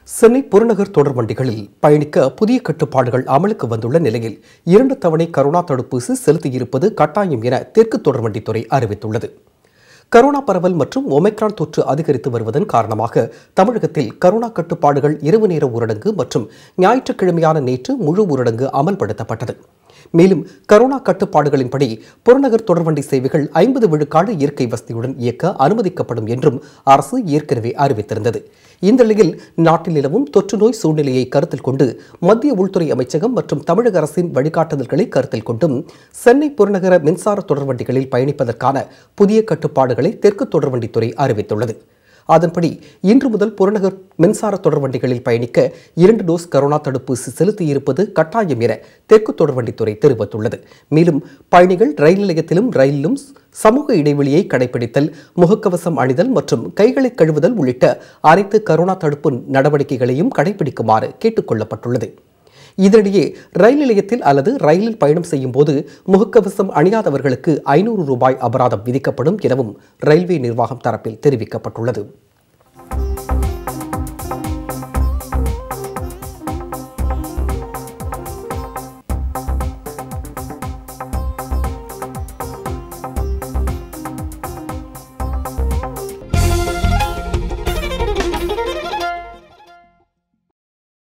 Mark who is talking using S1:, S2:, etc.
S1: சென்னை புறநகர் தொடர் வண்டிகளில் பயணிக்க புதிய கட்டுப்பாடுகள் அமலுக்கு வந்துள்ள நிலையில் இரண்டு தவணை கரோனா தடுப்பூசி செலுத்தியிருப்பது கட்டாயம் என தெற்கு தொடர்வண்டித்துறை அறிவித்துள்ளது கரோனா பரவல் மற்றும் ஒமைக்ரான் தொற்று அதிகரித்து வருவதன் காரணமாக தமிழகத்தில் கரோனா கட்டுப்பாடுகள் இரவு நேர ஊரடங்கு மற்றும் ஞாயிற்றுக்கிழமையான நேற்று முழு ஊரடங்கு அமல்படுத்தப்பட்டது மேலும் கரோனா கட்டுப்பாடுகளின்படி புறநகர் தொடர்வண்டி சேவைகள் ஐம்பது விழுக்காடு இயற்கை வசதியுடன் இயக்க அனுமதிக்கப்படும் என்றும் அரசு ஏற்கனவே அறிவித்திருந்தது இந்த நிலையில் நாட்டில் நிலவும் தொற்று நோய் சூழ்நிலையை கருத்தில் கொண்டு மத்திய உள்துறை அமைச்சகம் மற்றும் தமிழக அரசின் வழிகாட்டுதல்களை கருத்தில் கொண்டும் சென்னை புறநகர மின்சார தொடர்வண்டிகளில் பயணிப்பதற்கான புதிய கட்டுப்பாடுகளை தெற்கு தொடர்வண்டித்துறை அறிவித்துள்ளது அதன்படி இன்று முதல் புறநகர் மின்சார தொடர்வண்டிகளில் பயணிக்க இரண்டு டோஸ் கரோனா தடுப்பூசி செலுத்தியிருப்பது கட்டாயம் என தெற்கு தொடர்வண்டித்துறை தெரிவித்துள்ளது மேலும் பயணிகள் ரயில் நிலையத்திலும் ரயிலிலும் சமூக இடைவெளியை கடைபிடித்தல் முகக்கவசம் அணிதல் மற்றும் கைகளை கழுவுதல் உள்ளிட்ட அனைத்து கரோனா தடுப்பு நடவடிக்கைகளையும் கடைபிடிக்குமாறு கேட்டுக்கொள்ளப்பட்டுள்ளது இதனிடையே ரயில் நிலையத்தில் அல்லது ரயிலில் பயணம் செய்யும் போது முகக்கவசம் அணியாதவர்களுக்கு ஐநூறு ரூபாய் அபராதம் விதிக்கப்படும் எனவும் ரயில்வே நிர்வாகம் தரப்பில் தெரிவிக்கப்பட்டுள்ளது